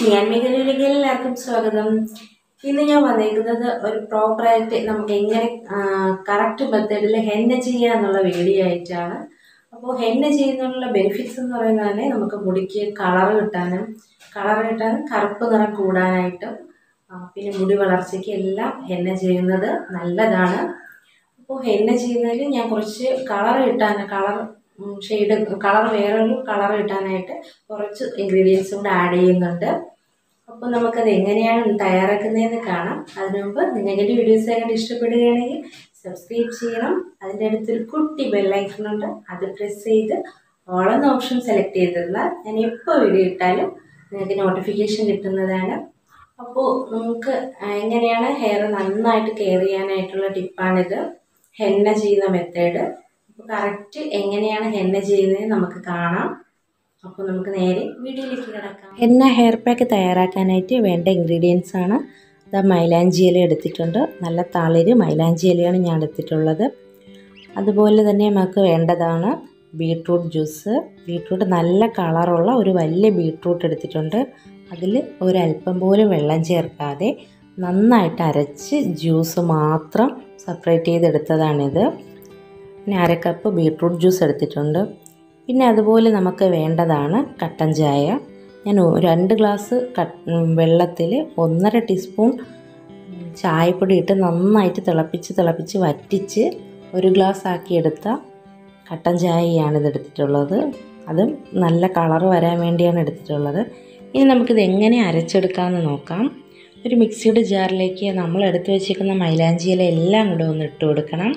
ചെയ്യാൻ മേഖലയിലേക്ക് എല്ലാവർക്കും സ്വാഗതം ഇന്ന് ഞാൻ വന്നിരിക്കുന്നത് ഒരു പ്രോപ്പറായിട്ട് നമുക്ക് എങ്ങനെ കറക്റ്റ് മെത്തേഡിൽ ഹെന്ന ചെയ്യുക എന്നുള്ള വീഡിയോ ആയിട്ടാണ് അപ്പോൾ ഹെന്ന ചെയ്യുന്നതിനുള്ള ബെനിഫിറ്റ്സ് എന്ന് പറയുന്നത് തന്നെ നമുക്ക് മുടിക്ക് കളർ കിട്ടാനും കളർ കിട്ടാനും കറുപ്പ് നിറം കൂടാനായിട്ടും ആ, പിന്നെ മുടി വളർച്ചയ്ക്ക് എല്ലാം ഹെന്ന ചെയ്യുന്നത് നല്ലതാണ് അപ്പോൾ ഹെന്ന ചെയ്യുന്നതിൽ ഞാൻ കുറച്ച് കളർ കിട്ടാൻ കളർ ഷെയ്ഡ് കളർ വേറൊരു കളർ കിട്ടാനായിട്ട് കുറച്ച് ഇൻഗ്രീഡിയൻസും കൂടെ ആഡ് ചെയ്യുന്നുണ്ട് അപ്പോൾ നമുക്കത് എങ്ങനെയാണ് തയ്യാറാക്കുന്നതെന്ന് കാണാം അതിനു മുമ്പ് നിങ്ങൾക്ക് എൻ്റെ വീഡിയോസ് ആയിട്ട് ഇഷ്ടപ്പെടുകയാണെങ്കിൽ സബ്സ്ക്രൈബ് ചെയ്യണം അതിൻ്റെ അടുത്തൊരു കുട്ടി ബെല്ലൈക്കണുണ്ട് അത് പ്രസ് ചെയ്ത് ഓൾ എന്ന ഓപ്ഷൻ സെലക്ട് ചെയ്തിരുന്നാൽ ഞാൻ എപ്പോൾ വീഡിയോ ഇട്ടാലും നിങ്ങൾക്ക് നോട്ടിഫിക്കേഷൻ കിട്ടുന്നതാണ് അപ്പോൾ നമുക്ക് എങ്ങനെയാണ് ഹെയർ നന്നായിട്ട് കെയർ ചെയ്യാനായിട്ടുള്ള ടിപ്പാണിത് ഹെന്ന ചെയ്യുന്ന മെത്തേഡ് അപ്പോൾ കറക്റ്റ് എങ്ങനെയാണ് ഹെന്ന ചെയ്യുന്നത് നമുക്ക് കാണാം അപ്പോൾ നമുക്ക് നേരെ വീഡിയോയിലേക്ക് കിടക്കാം ഹെന്ന ഹെയർ പാക്ക് തയ്യാറാക്കാനായിട്ട് വേണ്ട ഇൻഗ്രീഡിയൻസ് ആണ് ഇതാ മൈലാഞ്ചി ഇല എടുത്തിട്ടുണ്ട് നല്ല തളിര് മൈലാഞ്ചി ഇലയാണ് ഞാൻ എടുത്തിട്ടുള്ളത് അതുപോലെ തന്നെ നമുക്ക് വേണ്ടതാണ് ബീട്രൂട്ട് ജ്യൂസ് ബീട്രൂട്ട് നല്ല കളറുള്ള ഒരു വലിയ ബീട്രൂട്ട് എടുത്തിട്ടുണ്ട് അതിൽ ഒരല്പം പോലും വെള്ളം ചേർക്കാതെ നന്നായിട്ട് അരച്ച് ജ്യൂസ് മാത്രം സെപ്പറേറ്റ് ചെയ്തെടുത്തതാണിത് പിന്നെ അര കപ്പ് ബീട്രൂട്ട് ജ്യൂസ് എടുത്തിട്ടുണ്ട് പിന്നെ അതുപോലെ നമുക്ക് വേണ്ടതാണ് കട്ടൻ ചായ ഞാൻ ഒ- രണ്ട് ഗ്ലാസ് കട്ട് വെള്ളത്തിൽ ഒന്നര ടീസ്പൂൺ ചായപ്പൊടി ഇട്ട് നന്നായിട്ട് തിളപ്പിച്ച് തിളപ്പിച്ച് വറ്റിച്ച് ഒരു ഗ്ലാസ് ആക്കിയെടുത്ത കട്ടൻ ചായയാണ് ഇത് എടുത്തിട്ടുള്ളത് അതും നല്ല കളർ വരാൻ വേണ്ടിയാണ് എടുത്തിട്ടുള്ളത് ഇനി നമുക്കിത് എങ്ങനെ അരച്ചെടുക്കാമെന്ന് നോക്കാം ഒരു മിക്സിയുടെ ജാറിലേക്ക് നമ്മൾ എടുത്തു വെച്ചേക്കുന്ന മൈലാഞ്ചി ഇല എല്ലാം കൂടെ ഒന്ന് ഇട്ട് കൊടുക്കണം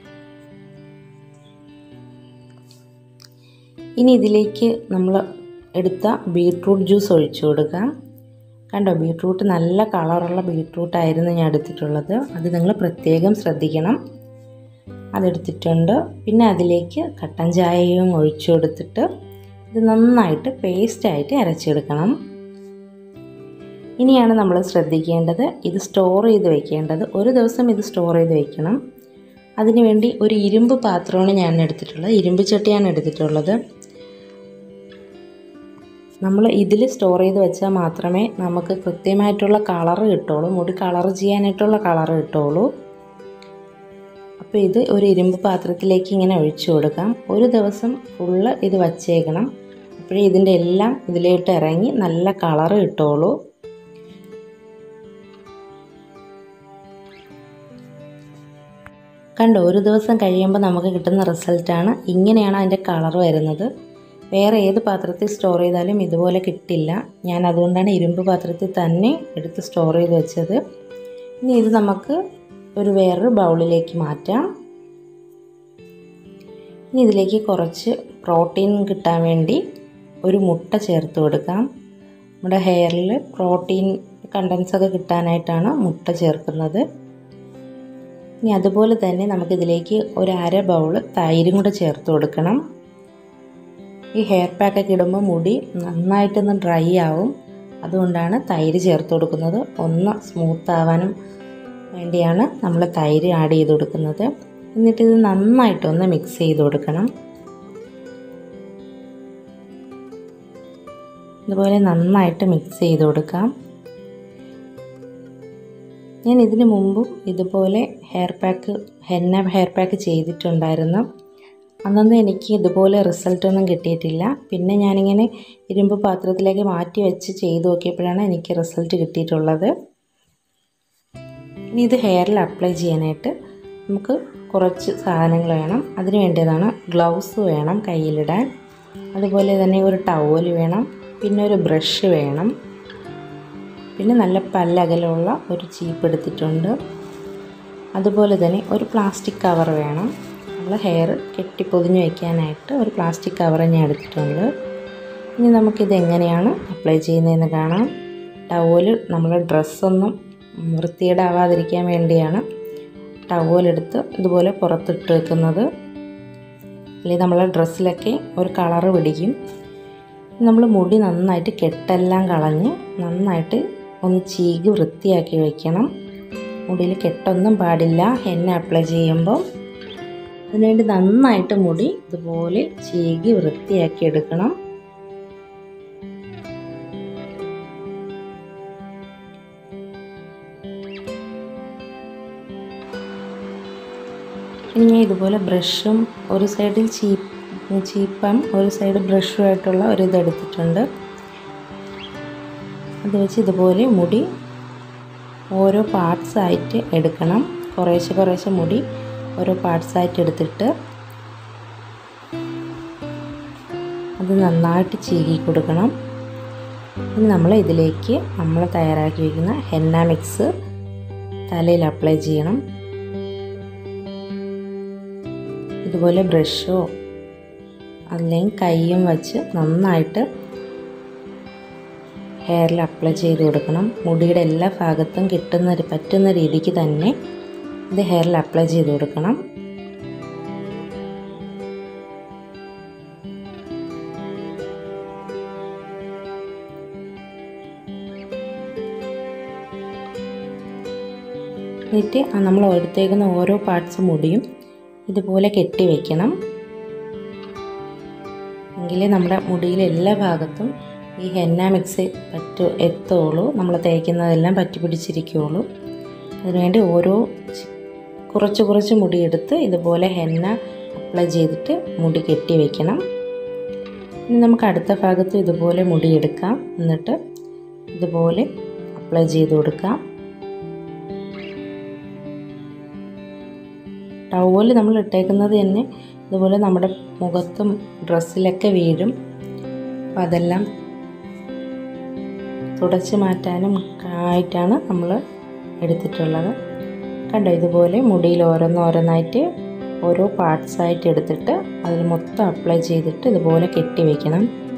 ഇനി ഇതിലേക്ക് നമ്മൾ എടുത്ത ബീട്രൂട്ട് ജ്യൂസ് ഒഴിച്ചു കൊടുക്കാം കണ്ടോ ബീട്രൂട്ട് നല്ല കളറുള്ള ബീട്രൂട്ടായിരുന്നു ഞാൻ എടുത്തിട്ടുള്ളത് അത് നിങ്ങൾ പ്രത്യേകം ശ്രദ്ധിക്കണം അതെടുത്തിട്ടുണ്ട് പിന്നെ അതിലേക്ക് കട്ടൻ ചായയും ഒഴിച്ചു കൊടുത്തിട്ട് ഇത് നന്നായിട്ട് പേസ്റ്റായിട്ട് അരച്ചെടുക്കണം ഇനിയാണ് നമ്മൾ ശ്രദ്ധിക്കേണ്ടത് ഇത് സ്റ്റോർ ചെയ്ത് വെക്കേണ്ടത് ഒരു ദിവസം ഇത് സ്റ്റോർ ചെയ്ത് വെക്കണം അതിനുവേണ്ടി ഒരു ഇരുമ്പ് പാത്രമാണ് ഞാൻ എടുത്തിട്ടുള്ളത് ഇരുമ്പ് ചട്ടിയാണ് എടുത്തിട്ടുള്ളത് നമ്മൾ ഇതിൽ സ്റ്റോർ ചെയ്ത് വെച്ചാൽ മാത്രമേ നമുക്ക് കൃത്യമായിട്ടുള്ള കളറ് കിട്ടുള്ളൂ മുടി കളർ ചെയ്യാനായിട്ടുള്ള കളറ് കിട്ടുള്ളൂ അപ്പോൾ ഇത് ഒരു ഇരുമ്പ് പാത്രത്തിലേക്ക് ഇങ്ങനെ ഒഴിച്ചു കൊടുക്കാം ഒരു ദിവസം ഫുള്ള് ഇത് വച്ചേക്കണം അപ്പോഴേ ഇതിൻ്റെ എല്ലാം ഇതിലോട്ട് ഇറങ്ങി നല്ല കളറ് കിട്ടുള്ളൂ കണ്ടോ ഒരു ദിവസം കഴിയുമ്പോൾ നമുക്ക് കിട്ടുന്ന റിസൾട്ടാണ് ഇങ്ങനെയാണ് അതിൻ്റെ കളർ വരുന്നത് വേറെ ഏത് പാത്രത്തിൽ സ്റ്റോർ ചെയ്താലും ഇതുപോലെ കിട്ടില്ല ഞാൻ അതുകൊണ്ടാണ് ഇരുമ്പ് പാത്രത്തിൽ തന്നെ എടുത്ത് സ്റ്റോർ ചെയ്ത് വെച്ചത് ഇനി ഇത് നമുക്ക് ഒരു വേറൊരു ബൗളിലേക്ക് മാറ്റാം ഇനി ഇതിലേക്ക് കുറച്ച് പ്രോട്ടീൻ കിട്ടാൻ വേണ്ടി ഒരു മുട്ട ചേർത്ത് കൊടുക്കാം നമ്മുടെ ഹെയറിൽ പ്രോട്ടീൻ കണ്ടൻസ് ഒക്കെ കിട്ടാനായിട്ടാണ് മുട്ട ചേർക്കുന്നത് ഇനി അതുപോലെ തന്നെ നമുക്കിതിലേക്ക് ഒരു അര ബൗൾ തൈരും കൂടെ ചേർത്ത് കൊടുക്കണം ഈ ഹെയർ പാക്കൊക്കെ ഇടുമ്പോൾ മുടി നന്നായിട്ടൊന്ന് ഡ്രൈ ആവും അതുകൊണ്ടാണ് തൈര് ചേർത്ത് കൊടുക്കുന്നത് ഒന്ന് സ്മൂത്ത് ആവാനും വേണ്ടിയാണ് നമ്മൾ തൈര് ആഡ് ചെയ്ത് കൊടുക്കുന്നത് എന്നിട്ട് ഇത് നന്നായിട്ടൊന്ന് മിക്സ് ചെയ്ത് കൊടുക്കണം ഇതുപോലെ നന്നായിട്ട് മിക്സ് ചെയ്ത് കൊടുക്കാം ഞാൻ ഇതിന് മുമ്പും ഇതുപോലെ hair pack henna hair pack ചെയ്തിട്ടുണ്ടായിരുന്നു അന്നൊന്നും എനിക്ക് ഇതുപോലെ റിസൾട്ടൊന്നും കിട്ടിയിട്ടില്ല പിന്നെ ഞാനിങ്ങനെ ഇരുമ്പ് പാത്രത്തിലേക്ക് മാറ്റി വെച്ച് ചെയ്ത് നോക്കിയപ്പോഴാണ് എനിക്ക് റിസൾട്ട് കിട്ടിയിട്ടുള്ളത് ഇനി ഇത് ഹെയറിൽ അപ്ലൈ ചെയ്യാനായിട്ട് നമുക്ക് കുറച്ച് സാധനങ്ങൾ വേണം അതിന് വേണ്ടിയതാണ് ഗ്ലൗസ് വേണം കയ്യിലിടാൻ അതുപോലെ തന്നെ ഒരു ടവൽ വേണം പിന്നെ ഒരു ബ്രഷ് വേണം പിന്നെ നല്ല പല്ലകലുള്ള ഒരു ചീപ്പ് എടുത്തിട്ടുണ്ട് അതുപോലെ തന്നെ ഒരു പ്ലാസ്റ്റിക് കവർ വേണം നമ്മൾ ഹെയർ കെട്ടിപ്പൊതിഞ്ഞ് വയ്ക്കാനായിട്ട് ഒരു പ്ലാസ്റ്റിക് കവർ ഞാൻ എടുത്തിട്ടുണ്ട് ഇനി നമുക്കിത് എങ്ങനെയാണ് അപ്ലൈ ചെയ്യുന്നതെന്ന് കാണാം ടവൽ നമ്മൾ ഡ്രസ്സൊന്നും വൃത്തികേടാവാതിരിക്കാൻ വേണ്ടിയാണ് ടവലെടുത്ത് ഇതുപോലെ പുറത്തിട്ട് വെക്കുന്നത് അല്ലെങ്കിൽ നമ്മളെ ഡ്രസ്സിലൊക്കെ ഒരു കളറ് പിടിക്കും നമ്മൾ മുടി നന്നായിട്ട് കെട്ടെല്ലാം കളഞ്ഞ് നന്നായിട്ട് ഒന്ന് ചീകി വൃത്തിയാക്കി വയ്ക്കണം മുടിയിൽ കെട്ടൊന്നും പാടില്ല എണ്ണ അപ്ലൈ ചെയ്യുമ്പോൾ അതിനുവേണ്ടി നന്നായിട്ട് മുടി ഇതുപോലെ ചീകി വൃത്തിയാക്കി എടുക്കണം ഇതുപോലെ ബ്രഷും ഒരു സൈഡിൽ ചീപ്പ് ചീപ്പം ഒരു സൈഡ് ബ്രഷുമായിട്ടുള്ള ഒരു ഇത് എടുത്തിട്ടുണ്ട് അത് വെച്ച് ഇതുപോലെ മുടി ഓരോ പാർട്സ് ആയിട്ട് എടുക്കണം കുറേശ്ശെ കുറേശ്ശെ മുടി ഓരോ പാർട്സ് ആയിട്ട് എടുത്തിട്ട് അത് നന്നായിട്ട് ചീകി കൊടുക്കണം ഇനി നമ്മൾ ഇതിലേക്ക് നമ്മൾ തയ്യാറാക്കി വയ്ക്കുന്ന ഹെന്ന മിക്സ് തലയിൽ അപ്ലൈ ചെയ്യണം ഇതുപോലെ ബ്രഷോ അല്ലെങ്കിൽ കൈയും വച്ച് നന്നായിട്ട് ഹെയറിൽ അപ്ലൈ ചെയ്ത് കൊടുക്കണം മുടിയുടെ എല്ലാ ഭാഗത്തും കിട്ടുന്ന പറ്റുന്ന രീതിക്ക് തന്നെ ഇത് ഹെയറിൽ അപ്ലൈ ചെയ്ത് കൊടുക്കണം എന്നിട്ട് നമ്മൾ എടുത്തേക്കുന്ന ഓരോ പാർട്സ് മുടിയും ഇതുപോലെ കെട്ടി വയ്ക്കണം എങ്കിലേ നമ്മുടെ മുടിയിലെ എല്ലാ ഭാഗത്തും ഈ ഹെന്ന മിക്സ് പറ്റു എത്തുള്ളൂ നമ്മൾ തേക്കുന്നതെല്ലാം പറ്റി പിടിച്ചിരിക്കുകയുള്ളൂ അതിനുവേണ്ടി ഓരോ കുറച്ച് കുറച്ച് മുടി എടുത്ത് ഇതുപോലെ ഹെന്ന അപ്ലൈ ചെയ്തിട്ട് മുടി കെട്ടി വയ്ക്കണം ഇനി നമുക്ക് അടുത്ത ഭാഗത്ത് ഇതുപോലെ മുടി എടുക്കാം എന്നിട്ട് ഇതുപോലെ അപ്ലൈ ചെയ്ത് കൊടുക്കാം ടവല് നമ്മൾ ഇട്ടേക്കുന്നത് തന്നെ ഇതുപോലെ നമ്മുടെ മുഖത്തും ഡ്രസ്സിലൊക്കെ വീഴും അപ്പം അതെല്ലാം തുടച്ച് മാറ്റാനും ആയിട്ടാണ് നമ്മൾ എടുത്തിട്ടുള്ളത് കണ്ടോ ഇതുപോലെ മുടിയിൽ ഓരോന്നോരോന്നായിട്ട് ഓരോ പാർട്സ് ആയിട്ട് എടുത്തിട്ട് അതിൽ മൊത്തം അപ്ലൈ ചെയ്തിട്ട് ഇതുപോലെ കെട്ടി വയ്ക്കണം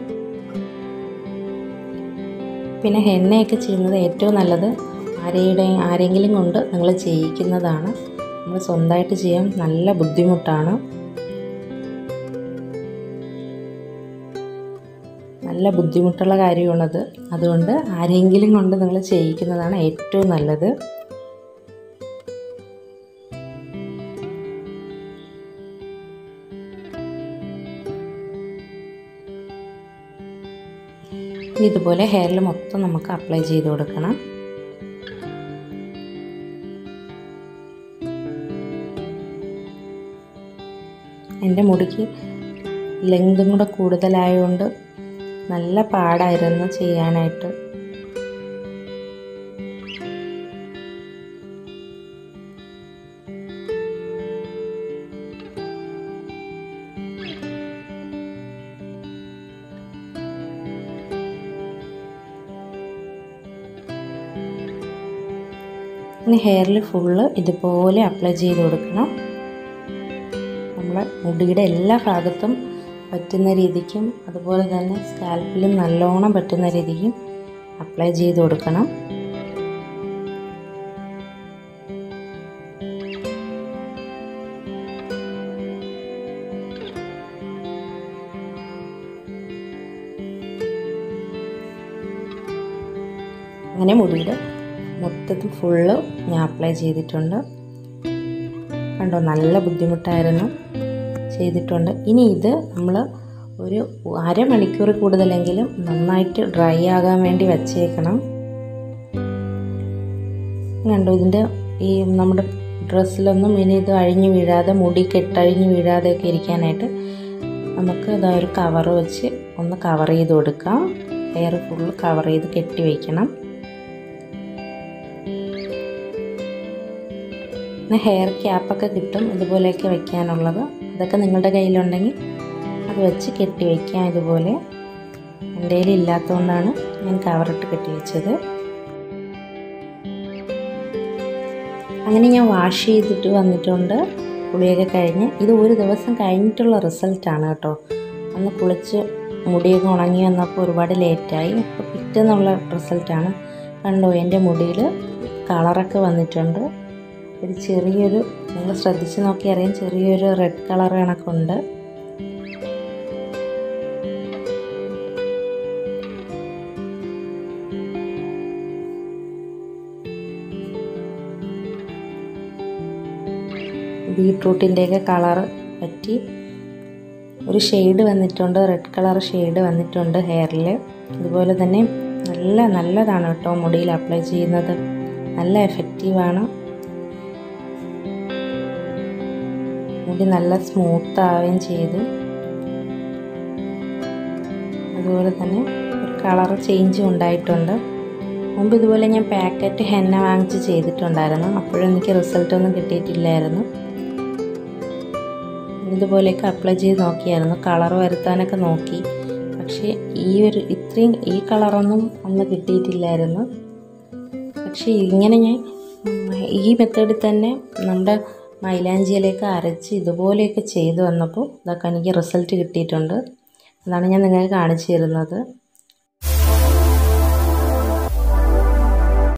പിന്നെ ഹെന്നയൊക്കെ ചെയ്യുന്നത് ഏറ്റവും നല്ലത് ആരെയുടെയും ആരെങ്കിലും കൊണ്ട് നിങ്ങൾ ചെയ്യിക്കുന്നതാണ് നമ്മൾ സ്വന്തമായിട്ട് ചെയ്യാൻ നല്ല ബുദ്ധിമുട്ടാണ് നല്ല ബുദ്ധിമുട്ടുള്ള കാര്യമാണത് അതുകൊണ്ട് ആരെങ്കിലും കൊണ്ട് നിങ്ങൾ ചെയ്യിക്കുന്നതാണ് ഏറ്റവും നല്ലത് ഇതുപോലെ ഹെയറിൽ മൊത്തം നമുക്ക് അപ്ലൈ ചെയ്ത് കൊടുക്കണം എൻ്റെ മുടിക്ക് ലെങ്തും കൂടെ കൂടുതലായതുകൊണ്ട് നല്ല പാടായിരുന്നു ചെയ്യാനായിട്ട് ഇനി ഹെയറിൽ ഫുള്ള് ഇതുപോലെ അപ്ലൈ ചെയ്ത് കൊടുക്കണം നമ്മൾ മുടിയുടെ എല്ലാ ഭാഗത്തും പറ്റുന്ന രീതിക്കും അതുപോലെ തന്നെ സ്കാൽപ്പിലും നല്ലോണം പറ്റുന്ന രീതിക്കും അപ്ലൈ ചെയ്ത് കൊടുക്കണം അങ്ങനെ മുടിയുടെ മൊത്തത്തിൽ ഫുള്ള് ഞാൻ അപ്ലൈ ചെയ്തിട്ടുണ്ട് കണ്ടോ നല്ല ബുദ്ധിമുട്ടായിരുന്നു ചെയ്തിട്ടുണ്ട് ഇനി ഇത് നമ്മൾ ഒരു അരമണിക്കൂർ കൂടുതലെങ്കിലും നന്നായിട്ട് ഡ്രൈ ആകാൻ വേണ്ടി വച്ചേക്കണം കണ്ടോ ഇതിൻ്റെ ഈ നമ്മുടെ ഡ്രസ്സിലൊന്നും ഇനി ഇത് അഴിഞ്ഞു വീഴാതെ മുടി കെട്ടഴിഞ്ഞു വീഴാതെയൊക്കെ ഇരിക്കാനായിട്ട് നമുക്ക് ഇതാ ഒരു കവർ വെച്ച് ഒന്ന് കവർ ചെയ്ത് കൊടുക്കാം ഹെയർ ഫുള്ള് കവർ ചെയ്ത് കെട്ടി വയ്ക്കണം പിന്നെ ഹെയർ ക്യാപ്പൊക്കെ കിട്ടും ഇതുപോലെയൊക്കെ വെക്കാനുള്ളത് അതൊക്കെ നിങ്ങളുടെ കയ്യിലുണ്ടെങ്കിൽ അത് വെച്ച് കെട്ടി വയ്ക്കാം ഇതുപോലെ എൻ്റെ കയ്യിൽ ഇല്ലാത്തതുകൊണ്ടാണ് ഞാൻ കവറിട്ട് കെട്ടി വെച്ചത് അങ്ങനെ ഞാൻ വാഷ് ചെയ്തിട്ട് വന്നിട്ടുണ്ട് കുളിയൊക്കെ കഴിഞ്ഞ് ഇത് ഒരു ദിവസം കഴിഞ്ഞിട്ടുള്ള റിസൾട്ടാണ് കേട്ടോ അന്ന് കുളിച്ച് മുടിയൊക്കെ ഉണങ്ങി വന്നപ്പോൾ ഒരുപാട് ലേറ്റായി അപ്പോൾ പിറ്റേന്നുള്ള റിസൾട്ടാണ് കണ്ടോ എൻ്റെ മുടിയിൽ കളറൊക്കെ വന്നിട്ടുണ്ട് ഒരു ചെറിയൊരു നിങ്ങൾ ശ്രദ്ധിച്ച് നോക്കി അറിയാം ചെറിയൊരു റെഡ് കളർ കണക്കുണ്ട് ബീട്രൂട്ടിൻ്റെയൊക്കെ കളറ് പറ്റി ഒരു ഷെയ്ഡ് വന്നിട്ടുണ്ട് റെഡ് കളർ ഷെയ്ഡ് വന്നിട്ടുണ്ട് ഹെയറിൽ അതുപോലെ തന്നെ നല്ല നല്ലതാണ് കേട്ടോ മുടിയിൽ അപ്ലൈ ചെയ്യുന്നത് നല്ല എഫക്റ്റീവാണ് മുടി നല്ല സ്മൂത്ത് ആവുകയും ചെയ്തു അതുപോലെ തന്നെ ഒരു കളർ ചേഞ്ചും ഉണ്ടായിട്ടുണ്ട് മുമ്പ് ഇതുപോലെ ഞാൻ പാക്കറ്റ് ഹെന്ന വാങ്ങിച്ച് ചെയ്തിട്ടുണ്ടായിരുന്നു അപ്പോഴും എനിക്ക് റിസൾട്ടൊന്നും കിട്ടിയിട്ടില്ലായിരുന്നു ഇതുപോലെയൊക്കെ അപ്ലൈ ചെയ്ത് നോക്കിയായിരുന്നു കളർ വരുത്താനൊക്കെ നോക്കി പക്ഷേ ഈ ഒരു ഇത്രയും ഈ കളറൊന്നും അന്ന് കിട്ടിയിട്ടില്ലായിരുന്നു പക്ഷേ ഇങ്ങനെ ഞാൻ ഈ മെത്തേഡിൽ തന്നെ നമ്മുടെ മൈലാഞ്ചിയിലേക്ക് അരച്ച് ഇതുപോലെയൊക്കെ ചെയ്ത് വന്നപ്പോൾ ഇതൊക്കെ എനിക്ക് റിസൾട്ട് കിട്ടിയിട്ടുണ്ട് അതാണ് ഞാൻ നിങ്ങൾക്ക് കാണിച്ചു തരുന്നത്